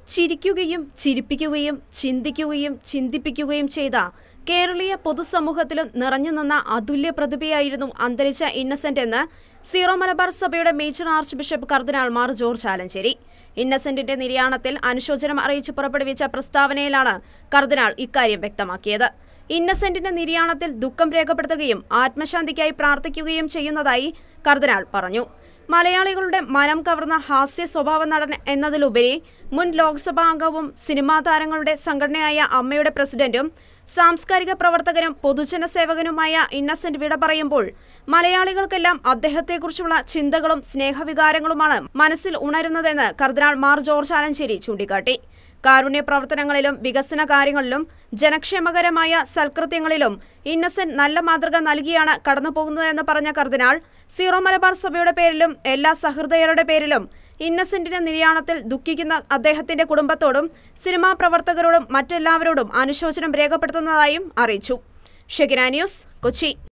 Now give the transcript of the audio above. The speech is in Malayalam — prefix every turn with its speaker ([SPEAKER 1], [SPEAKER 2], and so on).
[SPEAKER 1] ചിരിക്കുകയും ചിരിപ്പിക്കുകയും ചിന്തിക്കുകയും ചിന്തിപ്പിക്കുകയും ചെയ്ത കേരളീയ പൊതുസമൂഹത്തിലും നിറഞ്ഞു നിന്ന അതുല്യ പ്രതിഭയായിരുന്നു അന്തരിച്ച ഇന്നസെന്റ് എന്ന് സീറോ മലബാർ സഭയുടെ major archbishop cardinal Mar George Alencherry ഇന്നസെന്റിന്റെ നിര്യാണത്തിൽ അനുശോചനം അറിയിച്ച് പുറപ്പെടുവിച്ച പ്രസ്താവനയിലാണ് കർദിനാൾ ഇക്കാര്യം വ്യക്തമാക്കിയത് ഇന്നസെന്റിന്റെ നിര്യാണത്തിൽ ദുഃഖം രേഖപ്പെടുത്തുകയും ആത്മശാന്തിക്കായി പ്രാർത്ഥിക്കുകയും ചെയ്യുന്നതായി കർദിനാൾ പറഞ്ഞു മലയാളികളുടെ മനം കവർന്ന ഹാസ്യ സ്വഭാവ നടൻ എന്നതിലുപരി മുൻ ലോക്സഭാ അംഗവും സിനിമാ താരങ്ങളുടെ സംഘടനയായ അമ്മയുടെ പ്രസിഡന്റും സാംസ്കാരിക പ്രവർത്തകനും പൊതുജന സേവകനുമായ ഇന്നസെന്റ് വിട പറയുമ്പോൾ മലയാളികൾക്കെല്ലാം അദ്ദേഹത്തെക്കുറിച്ചുള്ള ചിന്തകളും സ്നേഹവികാരങ്ങളുമാണ് മനസ്സിൽ ഉണരുന്നതെന്ന് കർദിനാൾ മാർ ജോർജ് ആലഞ്ചേരി ചൂണ്ടിക്കാട്ടി കാരുണ്യ പ്രവർത്തനങ്ങളിലും വികസന കാര്യങ്ങളിലും ജനക്ഷേമകരമായ സൽകൃത്യങ്ങളിലും ഇന്നസെന്റ് നല്ല മാതൃക നൽകിയാണ് കടന്നുപോകുന്നതെന്ന് പറഞ്ഞ കർദിനാൾ സീറോ മലബാർ സഭയുടെ പേരിലും എല്ലാ സഹൃദയരുടെ പേരിലും ഇന്നസെന്റിന്റെ നിര്യാണത്തിൽ ദുഃഖിക്കുന്ന അദ്ദേഹത്തിന്റെ കുടുംബത്തോടും സിനിമാ പ്രവർത്തകരോടും മറ്റെല്ലാവരോടും അനുശോചനം രേഖപ്പെടുത്തുന്നതായും അറിയിച്ചു ഷെഗിന ന്യൂസ് കൊച്ചി